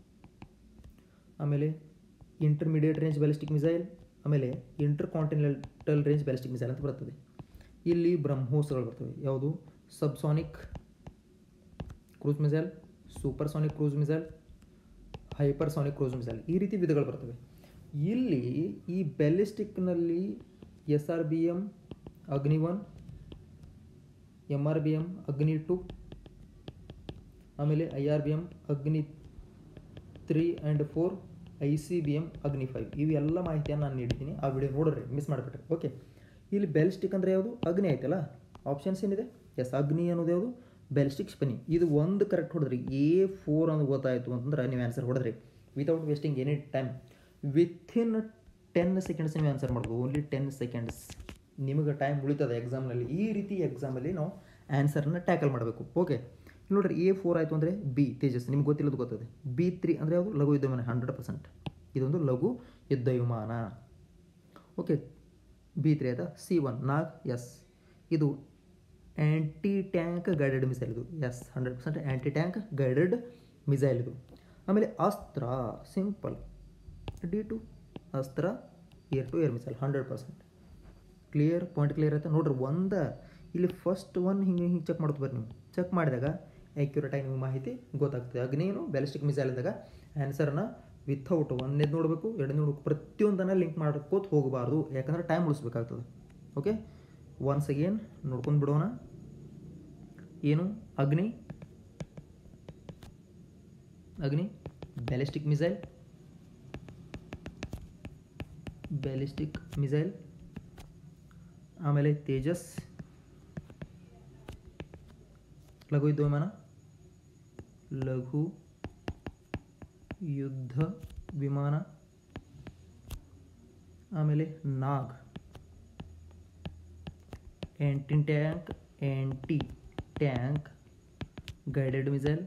[SPEAKER 1] ಆಮೇಲೆ ಇಂಟರ್ಮೀಡಿಯೇಟ್ ರೇಂಜ್ ಬ್ಯಾಲಿಸ್ಟಿಕ್ ಮಿಸೈಲ್ ಆಮೇಲೆ intercontinental range ballistic missile ಅಂತ ಬರ್ತದೆ ಇಲ್ಲಿ ಬ್ರಹ್ಮೋಸ್ಗಳು ಬರ್ತವೆ ಯಾವುದು subsonic cruise missile supersonic cruise missile hypersonic cruise missile ಈ ರೀತಿ ವಿಧಗಳು ಬರ್ತವೆ ಇಲ್ಲಿ ಈ ಬ್ಯಾಲಿಸ್ಟಿಕ್ನಲ್ಲಿ S R B M Agni one M R B M Agni two ಆಮೇಲೆ I R B M Agni three and four I C B M Agni five ಇವೆಲ್ಲ ಮಾಹಿತಿಯನ್ನು ನಾನು ನೀಡಿದ್ದೀನಿ ಆ ವಿಡಿಯೋ ನೋಡ್ರಿ ಮಿಸ್ ಮಾಡಿಬಿಟ್ರಿ ಓಕೆ ಇಲ್ಲಿ ಬ್ಯಾಲಿಸ್ಟಿಕ್ ಅಂದರೆ ಯಾವುದು ಅಗ್ನಿ ಆಯ್ತಲ್ಲ ಆಪ್ಷನ್ಸ್ ಏನಿದೆ ಎಸ್ ಅಗ್ನಿ ಅನ್ನೋದು ಯಾವುದು ಬ್ಯಾಲಿಸ್ಟಿಕ್ ಕ್ಷಿಪಣಿ ಇದು ಒಂದು ಕರೆಕ್ಟ್ ಹೊಡೆದ್ರಿ ಎ ಫೋರ್ ಅಂತ ಗೊತ್ತಾಯಿತು ಅಂತಂದ್ರೆ ನೀವು ಆನ್ಸರ್ ಹೊಡೆದ್ರಿ without wasting any time within ten seconds ನೀವು ಆನ್ಸರ್ ಮಾಡ್ಬೋದು ಓನ್ಲಿ ಟೆನ್ ಸೆಕೆಂಡ್ಸ್ ನಿಮಗೆ ಟೈಮ್ ಉಳಿತದೆ ಎಕ್ಸಾಮ್ನಲ್ಲಿ ಈ ರೀತಿ ಎಕ್ಸಾಮಲ್ಲಿ ನಾವು ಆನ್ಸರ್ನ ಟ್ಯಾಕಲ್ ಮಾಡಬೇಕು ಓಕೆ ನೋಡ್ರಿ ಎ ಫೋರ್ ಆಯಿತು ಅಂದರೆ ಬಿ ತೇಜಸ್ ನಿಮ್ಗೆ ಗೊತ್ತಿಲ್ಲದು ಗೊತ್ತದೆ ಬಿ ತ್ರೀ ಅಂದರೆ ಯಾವುದು ಲಘು ಯುದ್ಧ ವಿಮಾನ ಹಂಡ್ರೆಡ್ ಪರ್ಸೆಂಟ್ ಇದೊಂದು ಲಘು ಯುದ್ಧ ವಿಮಾನ ಓಕೆ ಬಿ ತ್ರೀ ಆಯ್ತಾ ಸಿ ಒನ್ ನಾಗ್ ಎಸ್ ಇದು ಆ್ಯಂಟಿ ಟ್ಯಾಂಕ್ ಗೈಡೆಡ್ ಮಿಸೈಲ್ ಇದು yes hundred percent anti tank guided missile ಇದು ಆಮೇಲೆ Astra simple D two Astra air to air missile hundred percent clear point clear ಆಯ್ತಾ ನೋಡ್ರಿ ಒಂದು ಇಲ್ಲಿ ಫಸ್ಟ್ ಒನ್ ಹಿಂಗೆ ಹಿಂಗೆ ಚೆಕ್ ಮಾಡ್ತು ಬರ್ರಿ ನೀವು ಚೆಕ್ ಮಾಡಿದಾಗ ಆ್ಯಕ್ಯುರೇಟ್ ಆಗಿ ನಿಮಗೆ ಮಾಹಿತಿ ಗೊತ್ತಾಗ್ತದೆ ಅಗ್ನೇನು ಬ್ಯಾಲಿಸ್ಟಿಕ್ ಮಿಸೈಲ್ ಅಂದಾಗ ಆನ್ಸರ್ನ ವಿಥೌಟ್ ಒಂದೇದು ನೋಡಬೇಕು ಎರಡನೇ ನೋಡಬೇಕು ಪ್ರತಿಯೊಂದನ್ನು ಲಿಂಕ್ ಮಾಡ್ಕೋತ ಹೋಗಬಾರ್ದು ಯಾಕಂದ್ರೆ ಟೈಮ್ ಉಳಿಸ್ಬೇಕಾಗ್ತದೆ ಓಕೆ ಒನ್ಸ್ ಅಗೇನ್ ನೋಡ್ಕೊಂಡು ಬಿಡೋಣ ಏನು ಅಗ್ನಿ ಅಗ್ನಿ ಬ್ಯಾಲಿಸ್ಟಿಕ್ ಮಿಸೈಲ್ ಬ್ಯಾಲಿಸ್ಟಿಕ್ ಮಿಸೈಲ್ ಆಮೇಲೆ ತೇಜಸ್ ಲಘು ಯುದ್ಧ ವಿಮಾನ ಲಘು ಯುದ್ಧ ವಿಮಾನ ಆಮೇಲೆ Nag anti tank anti tank guided missile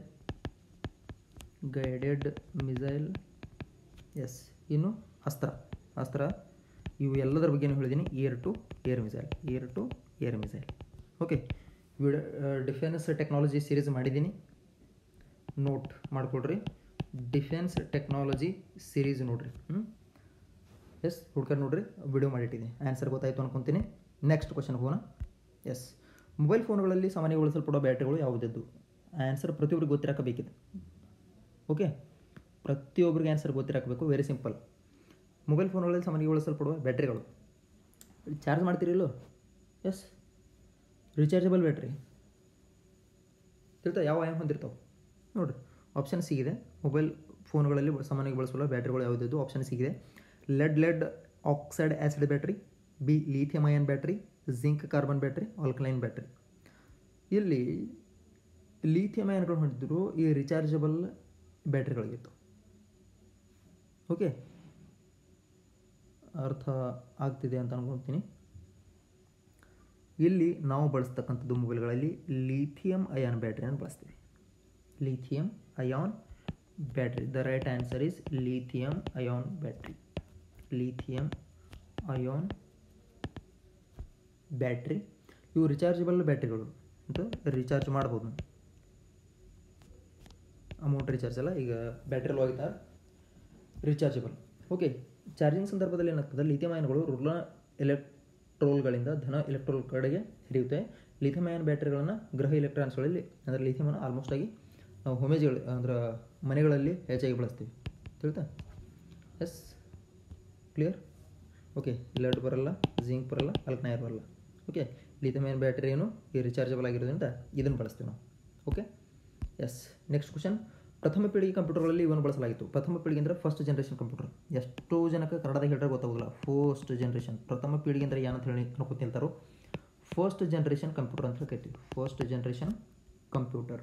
[SPEAKER 1] guided missile yes ಇನ್ನು ಅಸ್ತ್ರ ಅಸ್ತ್ರ ಇವು ಎಲ್ಲದರ ಬಗ್ಗೆ ಹೇಳಿದ್ದೀನಿ air to air missile air to air missile okay video defence technology series ಮಾಡಿದ್ದೀನಿ ನೋಟ್ ಮಾಡಿಕೊಡ್ರಿ ಡಿಫೆನ್ಸ್ ಟೆಕ್ನಾಲಜಿ ಸೀರೀಸ್ ನೋಡ್ರಿ ಹ್ಞೂ ಎಸ್ ಹುಡ್ಕರ್ ನೋಡ್ರಿ ವಿಡಿಯೋ ಮಾಡಿಟ್ಟಿದ್ದೀನಿ ಆನ್ಸರ್ ಗೊತ್ತಾಯಿತು ಅನ್ಕೊತೀನಿ ನೆಕ್ಸ್ಟ್ ಕ್ವಶನ್ ಹೋಗೋಣ ಎಸ್ ಮೊಬೈಲ್ ಫೋನ್ಗಳಲ್ಲಿ ಸಾಮಾನ್ಯಗೊಳಿಸಲ್ಪಡುವ ಬ್ಯಾಟ್ರಿಗಳು ಯಾವುದಿದ್ದು ಆನ್ಸರ್ ಪ್ರತಿಯೊಬ್ಬರಿಗೆ ಗೊತ್ತಿರಕಬೇಕಿದೆ ಓಕೆ ಪ್ರತಿಯೊಬ್ಬರಿಗೆ ಆನ್ಸರ್ ಗೊತ್ತಿರಕಬೇಕು ವೆರಿ ಸಿಂಪಲ್ ಮೊಬೈಲ್ ಫೋನ್ಗಳಲ್ಲಿ ಸಾಮಾನ್ಯಗೊಳಿಸಲ್ಪಡುವ ಬ್ಯಾಟ್ರಿಗಳು ಚಾರ್ಜ್ ಮಾಡ್ತೀರಿಲ್ಲೋ ಎಸ್ ರಿಚಾರ್ಜಬಲ್ ಬ್ಯಾಟ್ರಿ ತಿಳ್ತಾ ಯಾವ ಆಯಮ್ ಹೊಂದಿರ್ತಾವೆ ನೋಡಿರಿ ಆಪ್ಷನ್ ಸಿಗಿದೆ ಮೊಬೈಲ್ ಫೋನ್ಗಳಲ್ಲಿ ಸಾಮಾನ್ಯವಾಗಿ ಬಳಸುವ ಬ್ಯಾಟ್ರಿಗಳು ಯಾವುದಿದ್ದು ಆಪ್ಷನ್ ಸಿಗಿದೆ lead lead oxide acid battery B lithium ion battery zinc carbon battery alkaline battery ಇಲ್ಲಿ ಲೀಥಿಯಮ್ ಅಯನ್ಗಳು ಹೊಂದಿದ್ರು ಈ ರಿಚಾರ್ಜಬಲ್ ಬ್ಯಾಟ್ರಿಗಳಿಗಿತ್ತು ಓಕೆ ಅರ್ಥ ಆಗ್ತಿದೆ ಅಂತ ಅನ್ಕೊತೀನಿ ಇಲ್ಲಿ ನಾವು ಬಳಸ್ತಕ್ಕಂಥದ್ದು ಮೊಬೈಲ್ಗಳಲ್ಲಿ ಲೀಥಿಯಂ ಅಯಾನ್ ಬ್ಯಾಟ್ರಿಯನ್ನು ಬಳಸ್ತೀವಿ lithium ion battery the right answer is lithium ion battery lithium ion battery ಇವು ರಿಚಾರ್ಜಬಲ್ ಬ್ಯಾಟ್ರಿಗಳು ಅಂತ ರಿಚಾರ್ಜ್ ಮಾಡ್ಬೋದು ಅಮೌಂಟ್ ರಿಚಾರ್ಜ್ ಅಲ್ಲ ಈಗ ಬ್ಯಾಟ್ರಿ ಹೋಗಿದ್ದ ರಿಚಾರ್ಜಬಲ್ ಓಕೆ ಚಾರ್ಜಿಂಗ್ ಸಂದರ್ಭದಲ್ಲಿ ಏನಾಗ್ತದೆ ಲಿಥಿಯಂ ಅಯಾನ್ಗಳು ಋಣ ಎಲೆಕ್ಟ್ರೋಲ್ಗಳಿಂದ ಧನ ಎಲೆಕ್ಟ್ರೋಲ್ ಕಡೆಗೆ ಹಿಡಿಯುತ್ತೆ ಲಿಥಿಯಂ ಅಯಾನ್ ಬ್ಯಾಟ್ರಿಗಳನ್ನು ಗ್ರಹ ಎಲೆಕ್ಟ್ರಾನ್ಸ್ಗಳಲ್ಲಿ ಅಂದರೆ ಲಿಥಿಯಮನ್ನು ಆಲ್ಮೋಸ್ಟ್ ಆಗಿ ನಾವು ಹೋಮೇಜ್ಗಳು ಅಂದ್ರೆ ಮನೆಗಳಲ್ಲಿ ಹೆಚ್ಚಾಗಿ ಬಳಸ್ತೀವಿ ತಿಳ್ತಾ ಎಸ್ ಕ್ಲಿಯರ್ ಓಕೆ ಲೆಡ್ ಬರಲ್ಲ ಜಿಂಕ್ ಬರಲ್ಲ ಅಲ್ಕನೈರ್ ಬರಲ್ಲ ಓಕೆ ಲಿಥಿಯಂ ಅಯಾನ್ ಬ್ಯಾಟ್ರಿ ಏನು ಈ ರಿಚಾರ್ಜಬಲ್ ಆಗಿರೋದ್ರಿಂದ ಇದನ್ನು ಬಳಸ್ತೀವಿ ನಾವು ಓಕೆ ಎಸ್ ನೆಕ್ಸ್ಟ್ ಕ್ವಶನ್ ಪ್ರಥಮ ಪೀಳಿಗೆ ಕಂಪ್ಯೂಟರ್ಗಳಲ್ಲಿ ಇವನ್ನು ಬಳಸಲಾಗಿತ್ತು ಪ್ರಥಮ ಪೀಳಿಗೆ ಅಂದರೆ ಫಸ್ಟ್ ಜನ್ರೇಷನ್ ಕಂಪ್ಯೂಟರ್ ಎಷ್ಟೋ ಜನಕ್ಕೆ ಕನ್ನಡದಾಗ ಹೇಳಿದ್ರೆ ಗೊತ್ತಾಗೋದಿಲ್ಲ ಫಸ್ಟ್ ಜನ್ರೇಷನ್ ಪ್ರಥಮ ಪೀಳಿಗೆ ಅಂದರೆ ಏನಂತ ಹೇಳಿ ಅನ್ಕೋತ ನಿಲ್ತಾರೋ ಫಸ್ಟ್ ಜನ್ರೇಷನ್ ಕಂಪ್ಯೂಟರ್ ಅಂತ ಹೇಳಿ ಕರಿತೀವಿ ಫಸ್ಟ್ ಜನ್ರೇಷನ್ ಕಂಪ್ಯೂಟರ್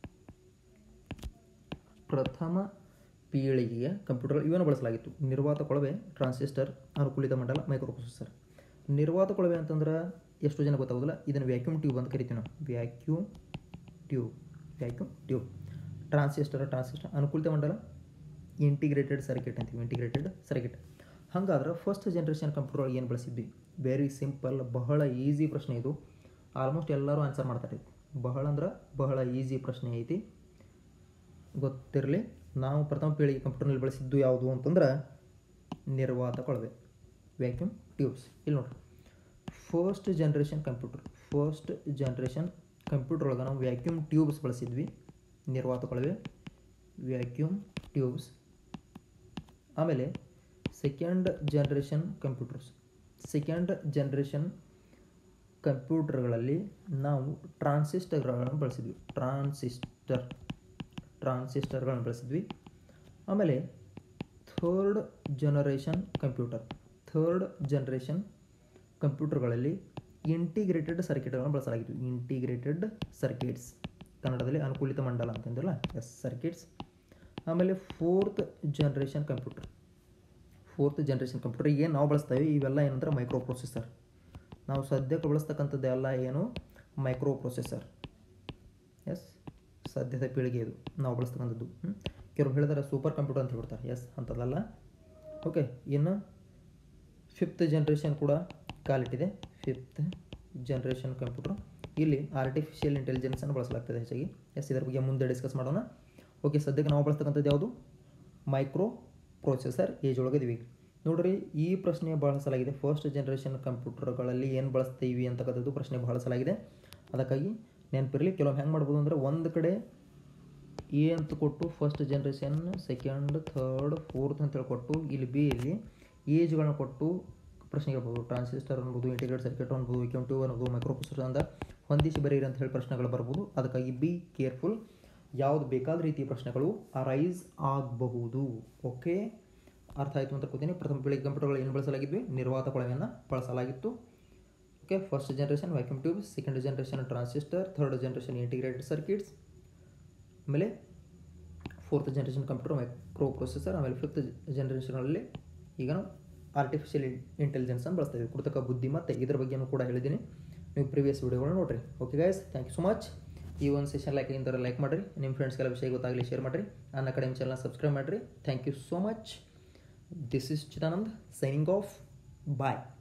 [SPEAKER 1] ಪ್ರಥಮ ಪೀಳಿಗೆಯ ಕಂಪ್ಯೂಟರ್ ಇವನ್ನು ಬಳಸಲಾಗಿತ್ತು ನಿರ್ವಾತ ಕೊಳವೆ ಟ್ರಾನ್ಸಿಸ್ಟರ್ ಅನುಕೂಲಿತ ಮಂಡಲ ಮೈಕ್ರೋಪ್ರೊಸೆಸರ್ ನಿರ್ವಾತ ಕೊಳವೆ ಅಂತಂದ್ರೆ ಎಷ್ಟು ಜನ ಗೊತ್ತಾಗೋದಿಲ್ಲ ಇದನ್ನು ವ್ಯಾಕ್ಯೂಮ್ ಟ್ಯೂಬ್ ಅಂತ ಕರಿತೀವಿ ನಾವು vacuum tube vacuum tube transistor transistor ಅನುಕೂಲಿತ ಮಂಡಲ ಇಂಟಿಗ್ರೇಟೆಡ್ ಸರ್ಕಿಟ್ ಅಂತೀವಿ ಇಂಟಿಗ್ರೇಟೆಡ್ ಸರ್ಕಿಟ್ ಹಾಗಾದ್ರೆ ಫಸ್ಟ್ ಜನ್ರೇಷನ್ ಕಂಪ್ಯೂಟರ್ ಏನು ಬಳಸಿದ್ವಿ ವೆರಿ ಸಿಂಪಲ್ ಬಹಳ ಈಸಿ ಪ್ರಶ್ನೆ ಇದು ಆಲ್ಮೋಸ್ಟ್ ಎಲ್ಲರೂ ಆನ್ಸರ್ ಮಾಡ್ತಾರೆ ಬಹಳ ಅಂದ್ರೆ ಬಹಳ ಈಸಿ ಪ್ರಶ್ನೆ ಐತಿ ಗೊತ್ತಿರಲಿ ನಾವು ಪ್ರಥಮ ಪೀಳಿಗೆ ಕಂಪ್ಯೂಟರ್ನಲ್ಲಿ ಬಳಸಿದ್ದು ಯಾವುದು ಅಂತಂದ್ರೆ ನಿರ್ವಾತ ಕೊಳವೆ ವ್ಯಾಕ್ಯೂಮ್ ಟ್ಯೂಬ್ಸ್ ಇಲ್ಲಿ ನೋಡ್ರಿ first generation computer first generation computer ಒಳಗೆ ನಾವು ವ್ಯಾಕ್ಯೂಮ್ ಟ್ಯೂಬ್ಸ್ ಬಳಸಿದ್ವಿ ನಿರ್ವಾತ ಕೊಳವೆ ವ್ಯಾಕ್ಯೂಮ್ ಟ್ಯೂಬ್ಸ್ ಆಮೇಲೆ second generation computers second generation ಕಂಪ್ಯೂಟರ್ಗಳಲ್ಲಿ ನಾವು ಟ್ರಾನ್ಸಿಸ್ಟರ್ಗಳನ್ನು ಬಳಸಿದ್ವಿ ಟ್ರಾನ್ಸಿಸ್ಟರ್ ಟ್ರಾನ್ಸಿಸ್ಟರ್ಗಳನ್ನು ಬಳಸಿದ್ವಿ ಆಮೇಲೆ third generation computer third generation ಕಂಪ್ಯೂಟರ್ಗಳಲ್ಲಿ ಇಂಟಿಗ್ರೇಟೆಡ್ ಸರ್ಕಿಟ್ಗಳನ್ನು ಬಳಸಲಾಗಿತ್ತು ಇಂಟಿಗ್ರೇಟೆಡ್ ಸರ್ಕಿಟ್ಸ್ ಕನ್ನಡದಲ್ಲಿ ಅನುಕೂಲಿತ ಮಂಡಲ ಅಂತಂದಿಲ್ಲ ಎಸ್ ಸರ್ಕಿಟ್ಸ್ ಆಮೇಲೆ fourth generation computer fourth generation computer ಏನು ನಾವು ಬಳಸ್ತೇವೆ ಇವೆಲ್ಲ ಏನಂದ್ರೆ ಮೈಕ್ರೋ ಪ್ರೊಸೆಸರ್ ನಾವು ಸದ್ಯಕ್ಕೆ ಬಳಸ್ತಕ್ಕಂಥದ್ದು ಎಲ್ಲ ಏನು ಮೈಕ್ರೋ ಪ್ರೊಸೆಸರ್ ಎಸ್ ಸದ್ಯದ ಪೀಳಿಗೆ ಇದು ನಾವು ಬಳಸ್ತಕ್ಕಂಥದ್ದು ಹ್ಮ್? ಕೆಲವ್ರು ಹೇಳಿದಾರೆ ಸೂಪರ್ ಕಂಪ್ಯೂಟರ್ ಅಂತ ಹೇಳ್ಬಿಡ್ತಾರೆ ಎಸ್ ಅಂಥದ್ದಲ್ಲ ಓಕೆ ಇನ್ನು ಫಿಫ್ತ್ ಜನ್ರೇಷನ್ ಕೂಡ ಕಾಲಿಟ್ಟಿದೆ ಫಿಫ್ತ್ ಜನ್ರೇಷನ್ ಕಂಪ್ಯೂಟರ್ ಇಲ್ಲಿ ಆರ್ಟಿಫಿಷಿಯಲ್ ಇಂಟೆಲಿಜೆನ್ಸನ್ನು ಬಳಸಲಾಗ್ತದೆ ಹೆಚ್ಚಾಗಿ ಎಸ್ ಇದರ ಬಗ್ಗೆ ಮುಂದೆ ಡಿಸ್ಕಸ್ ಮಾಡೋಣ ಓಕೆ ಸದ್ಯಕ್ಕೆ ನಾವು ಬಳಸ್ತಕ್ಕಂಥದ್ದು ಯಾವುದು ಮೈಕ್ರೋ ಪ್ರೊಸೆಸರ್ ಏಜ್ ಒಳಗಿದ್ವಿ ನೋಡ್ರಿ ಈ ಪ್ರಶ್ನೆ ಬಳಸಲಾಗಿದೆ ಫಸ್ಟ್ ಜನ್ರೇಷನ್ ಕಂಪ್ಯೂಟರ್ಗಳಲ್ಲಿ ಏನು ಬಳಸ್ತೀವಿ ಅಂತಕ್ಕಂಥದ್ದು ಪ್ರಶ್ನೆ ಬಳಸಲಾಗಿದೆ ಅದಕ್ಕಾಗಿ ನೆನಪಿರಲಿ ಕೆಲವೊಮ್ಮೆ ಹೆಂಗೆ ಮಾಡ್ಬೋದು ಅಂದರೆ ಒಂದು ಕಡೆ ಎ ಅಂತ ಕೊಟ್ಟು first generation second third fourth ಅಂತ ಹೇಳಿ ಕೊಟ್ಟು ಇಲ್ಲಿ ಬಿ ಇಲ್ಲಿ ಏಜ್ಗಳನ್ನ ಕೊಟ್ಟು ಪ್ರಶ್ನೆ ಕೇಳ್ಬೋದು ಟ್ರಾನ್ಸಿಸ್ಟರ್ ಅನ್ಬೋದು ಇಂಟಿಗ್ರೇಟ್ ಸರ್ಕ್ಯೂಟ್ ಅನ್ಬೋದು ಕೆಮ್ ಟು ಅನ್ನೋದು ಮೈಕ್ರೋಪ್ರೊಸೆಸರ್ ಅಂತ ಹೊಂದಿಸಿ ಬರೀರಿ ಅಂತ ಹೇಳಿ ಪ್ರಶ್ನೆಗಳು ಬರ್ಬೋದು ಅದಕ್ಕಾಗಿ ಬಿ ಕೇರ್ಫುಲ್ ಯಾವ್ದು ಬೇಕಾದ ರೀತಿಯ ಪ್ರಶ್ನೆಗಳು ಅರೈಸ್ ಆಗಬಹುದು ಓಕೆ ಅರ್ಥ ಆಯಿತು ಅಂತ ಕೂತೀನಿ ಪ್ರಥಮ ಪೀಳಿಗೆ ಕಂಪ್ಯೂಟರ್ಗಳು ಏನು ಬಳಸಲಾಗಿದ್ವಿ ನಿರ್ವಾತ ಕೊಳವೆಯನ್ನು ಬಳಸಲಾಗಿತ್ತು okay first generation vacuum tube second generation transistor third generation integrated circuits ಆಮೇಲೆ fourth generation computer microprocessor ಆಮೇಲೆ ಫಿಫ್ತ್ ಜನ್ರೇಷನಲ್ಲಿ ಈಗ ನಾವು ಆರ್ಟಿಫಿಷಿಯಲ್ ಇಂಟೆಲಿಜೆನ್ಸನ್ನು ಬಳಸ್ತಾ ಇದ್ದೀವಿ ಕೃತಕ ಬುದ್ಧಿ ಮತ್ತು ಇದ್ರ ಬಗ್ಗೆನೂ ಕೂಡ ಹೇಳಿದ್ದೀನಿ ನೀವು ಪ್ರಿವಿಯಸ್ ವೀಡಿಯೋಗಳನ್ನ ನೋಡಿರಿ okay guys thank you so much ಈ ಒಂದು ಸೆಷನ್ ಲೈಕ್ ಆಗಿಂತಾರೆ ಲೈಕ್ ಮಾಡಿರಿ ನಿಮ್ಮ ಫ್ರೆಂಡ್ಸ್ಗೆಲ್ಲ ವಿಷಯ ಗೊತ್ತಾಗಲಿ ಶೇರ್ ಮಾಡಿರಿ ನನ್ನ ಅಕಾಡೆಮಿ ಚಾನಲ್ ಸಬ್ಸ್ಕ್ರೈಬ್ ಮಾಡಿರಿ thank you so much this is Chidanand signing off bye